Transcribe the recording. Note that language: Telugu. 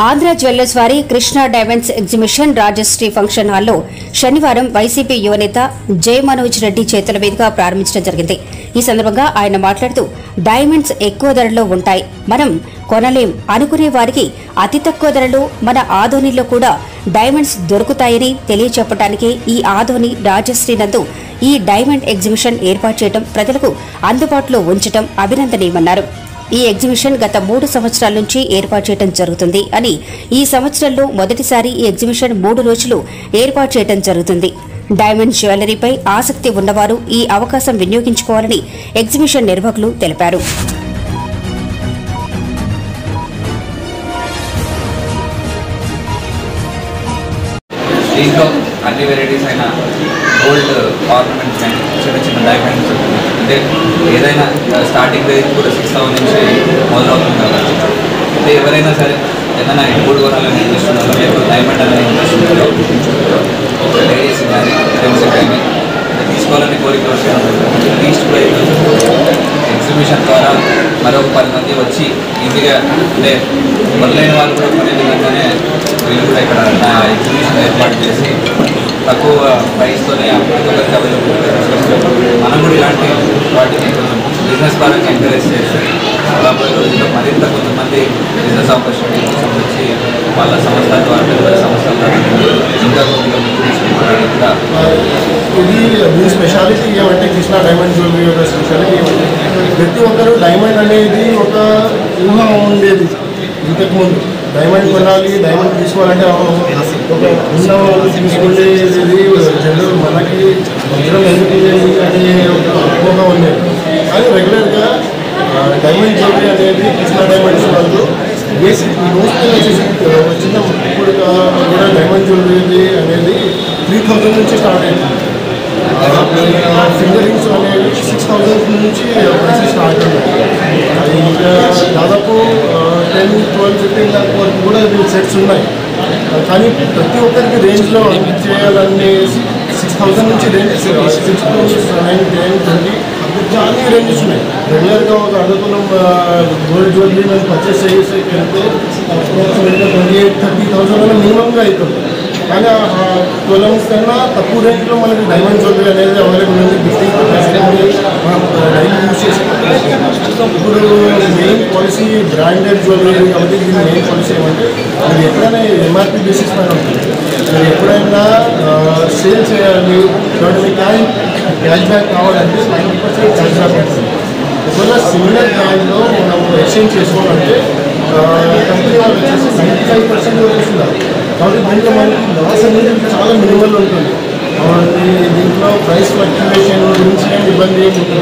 ఆంధ్ర జ్యువెల్లర్స్ వారి Krishna diamonds exhibition Rajashree function హాల్లో శనివారం వైసీపీ యువనేత జయ మనోజ్ రెడ్డి చేతుల మీదుగా ప్రారంభించడం జరిగింది ఈ సందర్భంగా ఆయన మాట్లాడుతూ డైమండ్స్ ఎక్కువ ధరలో ఉంటాయి మనం కొనలేం అనుకునే వారికి అతి తక్కువ ధరలో మన ఆదోనిలో కూడా డైమండ్స్ దొరుకుతాయని తెలియచెప్పడానికి ఈ ఆదోని రాజశ్రీ నందు ఈ డైమండ్ ఎగ్జిబిషన్ ఏర్పాటు చేయడం ప్రజలకు అందుబాటులో ఉంచడం అభినందనీయమన్నారు ఈ ఎగ్జిబిషన్ గత మూడు సంవత్సరాల నుంచి ఏర్పాటు చేయడం జరుగుతుంది అని ఈ సంవత్సరంలో మొదటిసారి ఈ ఎగ్జిబిషన్ మూడు రోజులు ఏర్పాటు చేయడం జరుగుతుంది డైమండ్ జ్యువెలరీపై ఆసక్తి ఉన్నవారు ఈ అవకాశం వినియోగించుకోవాలని ఎగ్జిబిషన్ నిర్వాహకులు తెలిపారు దీంట్లో అన్ని వెరైటీస్ అయిన గోల్డ్ ఆర్నమెంట్స్ కానీ చిన్న చిన్న డైమండ్స్ అంటే ఏదైనా స్టార్టింగ్ రేంజ్ కూడా సిక్స్ థౌసండ్ నుంచి మొదలవుతుంది కాబట్టి అంటే ఎవరైనా సరే ఏదైనా గోల్డ్ కొనాలని ఇంట్రెస్ట్ ఉన్నారో లేకపోతే డైమండ్ అనేది ఇంట్రెస్ట్ ఉన్నారో లేడీస్ కానీ ఫ్రెండ్స్ కానీ తీసుకోవాలని కోరిక వస్తే లీస్ట్ ప్రైస్ ఎగ్జిబిషన్ ద్వారా మరొక పది మంది వచ్చి ఈజీగా అంటే మొదలైన వాళ్ళు కూడా కొనే విధంగానే వీళ్ళు కూడా ఇక్కడ నా ఎగ్జిబిషన్ ఏర్పాటు చేసి తక్కువ ప్రైస్తోనే ప్రతి ఒక్కరికి అవైలబుల్ మనం కూడా ఇలాంటి వాటిని కొంచెం బిజినెస్ పరంగా ఎంకరేజ్ చేసి రాబోయే రోజుల్లో మరింత కొంతమంది బిజినెస్ ఆపర్చునిటీ కోసం వచ్చి వాళ్ళ సంస్థ ద్వారా పెద్ద పెద్ద సంస్థల ద్వారా ఇంకా కొద్దిగా ముందుకు తీసుకుంటారని కూడా ఇది దీని స్పెషాలిటీ ఏమంటే కృష్ణ డైమండ్ జ్యువెలరీ యొక్క స్పెషాలిటీ ఏమంటే ప్రతి ఒక్కరు డైమండ్ అనేది ఒక ఊహ ఉండేది ఇంతకుముందు డైమండ్ కొనాలి డైమండ్ తీసుకోవాలంటే ఒక ఉన్న వాళ్ళు తీసుకునేది జనరల్ మనకి వజ్రం ఎందుకు లేదు అనే ఒక అపోహ ఉండేది కానీ రెగ్యులర్గా డైమండ్ జ్యువెలరీ అనేది కృష్ణ డైమండ్స్ వాళ్ళు బేసిక్ మోస్ట్ వచ్చేసి చిన్న ఇప్పుడు కూడా డైమండ్ జ్యువెలరీ అనేది త్రీ థౌజండ్ నుంచి స్టార్ట్ అయింది ఫింగర్ రింగ్స్ అనేవి సిక్స్ థౌజండ్ నుంచి ప్రైసెస్ స్టార్ట్ ఉన్నాయి అది ఇంకా దాదాపు టెన్ ట్వెల్వ్ ఫిఫ్టీన్ లాక్ వరకు కూడా వీళ్ళ సెట్స్ ఉన్నాయి కానీ ప్రతి ఒక్కరికి రేంజ్లో చేయాలనేసి సిక్స్ థౌసండ్ నుంచి range six to nine ten twenty చాలా రేంజెస్ ఉన్నాయి రెగ్యులర్గా ఒక అర్ధకులం గోల్డ్ జ్యువెలరీ మేము పర్చేస్ చేసి వెళ్తే అప్రాక్సిమేట్గా ట్వంటీ ఎయిట్ థర్టీ థౌసండ్ అలా మినిమంగా అవుతుంది కానీ ఆ తులం కన్నా తక్కువ రేంజ్లో మనకి డైమండ్ జ్యువెలరీ అనేది అవైలబుల్ ఉంది గిఫ్టింగ్ మనం డైలీ యూజ్ చేసుకోవచ్చు ఇప్పుడు మెయిన్ పాలసీ బ్రాండెడ్ జ్యువెలరీ కాబట్టి దీని మెయిన్ పాలసీ ఏమంటే అది ఎప్పుడైనా ఎంఆర్పి బేసిస్ పైన ఉంటుంది మీరు ఎప్పుడైనా సేల్ చేయాలి కాబట్టి మీకు క్యాష్ క్యాష్ బ్యాక్ కావాలంటే నైంటీ పర్సెంట్ క్యాష్ బ్యాక్ ఉంటుంది ఒకవేళ సిమిలర్ బ్రాండ్లో మనం ఎక్స్చేంజ్ చేసుకోవాలంటే కంపెనీ వాళ్ళు వచ్చేసి నైంటీ ఫైవ్ పర్సెంట్ వరకు వస్తున్నారు కాబట్టి దీంట్లో మనకి లాస్ అనేది చాలా మినిమల్ ఉంటుంది కాబట్టి దీంట్లో ప్రైస్ ఫ్లక్చువేషన్ గురించి ఏం ఇబ్బంది ఏమి ఉంటుంది